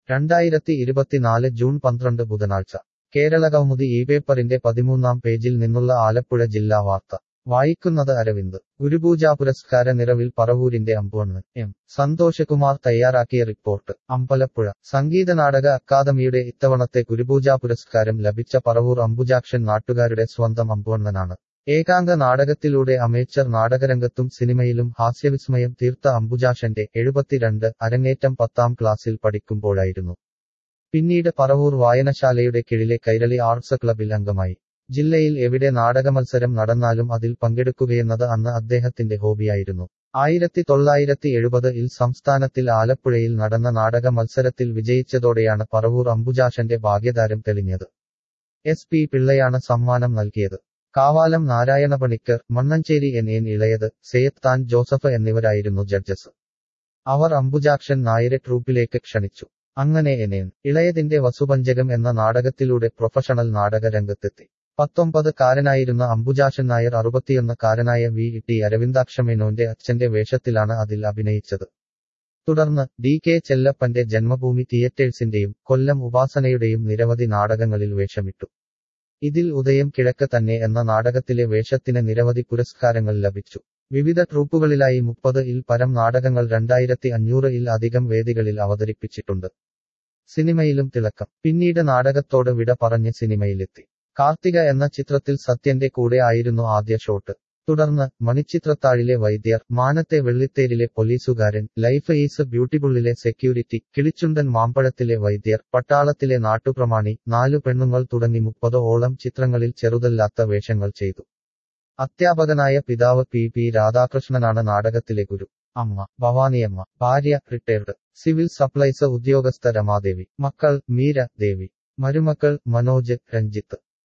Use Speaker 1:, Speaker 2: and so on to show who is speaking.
Speaker 1: രണ്ടായിരത്തി ഇരുപത്തിനാല് ജൂൺ പന്ത്രണ്ട് ബുധനാഴ്ച കേരള കൗമുദി ഈ പേപ്പറിന്റെ പതിമൂന്നാം പേജിൽ നിന്നുള്ള ആലപ്പുഴ ജില്ലാ വാർത്ത വായിക്കുന്നത് അരവിന്ദ് ഗുരുപൂജാ പുരസ്കാര നിറവിൽ പറവൂരിന്റെ അമ്പുവണ്ണ് എം സന്തോഷകുമാർ തയ്യാറാക്കിയ റിപ്പോർട്ട് അമ്പലപ്പുഴ സംഗീത നാടക അക്കാദമിയുടെ ഇത്തവണത്തെ ഗുരുപൂജാ പുരസ്കാരം ലഭിച്ച പറവൂർ അംബുജാക്ഷൻ നാട്ടുകാരുടെ സ്വന്തം അമ്പുവണ്ണനാണ് ഏകാംഗ നാടകത്തിലൂടെ അമേച്ചർ നാടകരംഗത്തും സിനിമയിലും ഹാസ്യവിസ്മയം തീർത്ത അംബുജാഷന്റെ എഴുപത്തിരണ്ട് അരങ്ങേറ്റം പത്താം ക്ലാസ്സിൽ പഠിക്കുമ്പോഴായിരുന്നു പിന്നീട് പറവൂർ വായനശാലയുടെ കീഴിലെ കൈരളി ആർട്സ് ക്ലബിൽ അംഗമായി ജില്ലയിൽ എവിടെ നാടകമത്സരം നടന്നാലും അതിൽ പങ്കെടുക്കുകയെന്നത് അന്ന് അദ്ദേഹത്തിന്റെ ഹോബിയായിരുന്നു ആയിരത്തി തൊള്ളായിരത്തി എഴുപതിൽ സംസ്ഥാനത്തിൽ ആലപ്പുഴയിൽ നടന്ന നാടക മത്സരത്തിൽ വിജയിച്ചതോടെയാണ് പറവൂർ അംബുജാഷന്റെ ഭാഗ്യതാരം തെളിഞ്ഞത് എസ് പി പിള്ളയാണ് സമ്മാനം നൽകിയത് കാവാലം നാരായണ പണിക്കർ മണ്ണഞ്ചേരി എൻ എൻ ഇളയത് സെയ്ത്താൻ ജോസഫ് എന്നിവരായിരുന്നു ജഡ്ജസ് അവർ അംബുജാക്ഷൻ നായരെ ട്രൂപ്പിലേക്ക് ക്ഷണിച്ചു അങ്ങനെ എനേൻ ഇളയതിന്റെ വസുപഞ്ചകം എന്ന നാടകത്തിലൂടെ പ്രൊഫഷണൽ നാടക രംഗത്തെത്തി പത്തൊമ്പത് കാരനായിരുന്ന അംബുജാഷൻ നായർ അറുപത്തിയൊന്ന് കാരനായ വി ടി അരവിന്ദാക്ഷമേനോന്റെ അച്ഛന്റെ വേഷത്തിലാണ് അതിൽ അഭിനയിച്ചത് തുടർന്ന് ഡി കെ ചെല്ലപ്പന്റെ ജന്മഭൂമി തിയേറ്റേഴ്സിന്റെയും കൊല്ലം ഉപാസനയുടെയും നിരവധി നാടകങ്ങളിൽ വേഷമിട്ടു ഇതിൽ ഉദയം കിഴക്ക് തന്നെ എന്ന നാടകത്തിലെ വേഷത്തിന് നിരവധി പുരസ്കാരങ്ങൾ ലഭിച്ചു വിവിധ ട്രൂപ്പുകളിലായി മുപ്പത് ഇൽ പരം നാടകങ്ങൾ രണ്ടായിരത്തി അഞ്ഞൂറ് ഇൽ അധികം വേദികളിൽ അവതരിപ്പിച്ചിട്ടുണ്ട് സിനിമയിലും തിളക്കം പിന്നീട് നാടകത്തോട് വിട പറഞ്ഞ് സിനിമയിലെത്തി കാർത്തിക എന്ന ചിത്രത്തിൽ സത്യന്റെ കൂടെ ആയിരുന്നു ആദ്യ ഷോട്ട് തുടർന്ന് മണിച്ചിത്രത്താഴിലെ വൈദ്യർ മാനത്തെ വെള്ളിത്തേരിലെ പോലീസുകാരൻ ലൈഫ് ഈസ് ബ്യൂട്ടിഫുള്ളിലെ സെക്യൂരിറ്റി കിളിച്ചുണ്ടൻ മാമ്പഴത്തിലെ വൈദ്യർ പട്ടാളത്തിലെ നാട്ടുപ്രമാണി നാലു പെണ്ണുങ്ങൾ തുടങ്ങി മുപ്പത് ഓളം ചിത്രങ്ങളിൽ ചെറുതല്ലാത്ത വേഷങ്ങൾ ചെയ്തു അധ്യാപകനായ പിതാവ് പി പി രാധാകൃഷ്ണനാണ് നാടകത്തിലെ ഗുരു അമ്മ ഭവാനിയമ്മ ഭാര്യ റിട്ടയർഡ് സിവിൽ സപ്ലൈസ് ഉദ്യോഗസ്ഥ രമാദേവി മക്കൾ മീര ദേവി മരുമക്കൾ മനോജ് രഞ്ജിത്ത്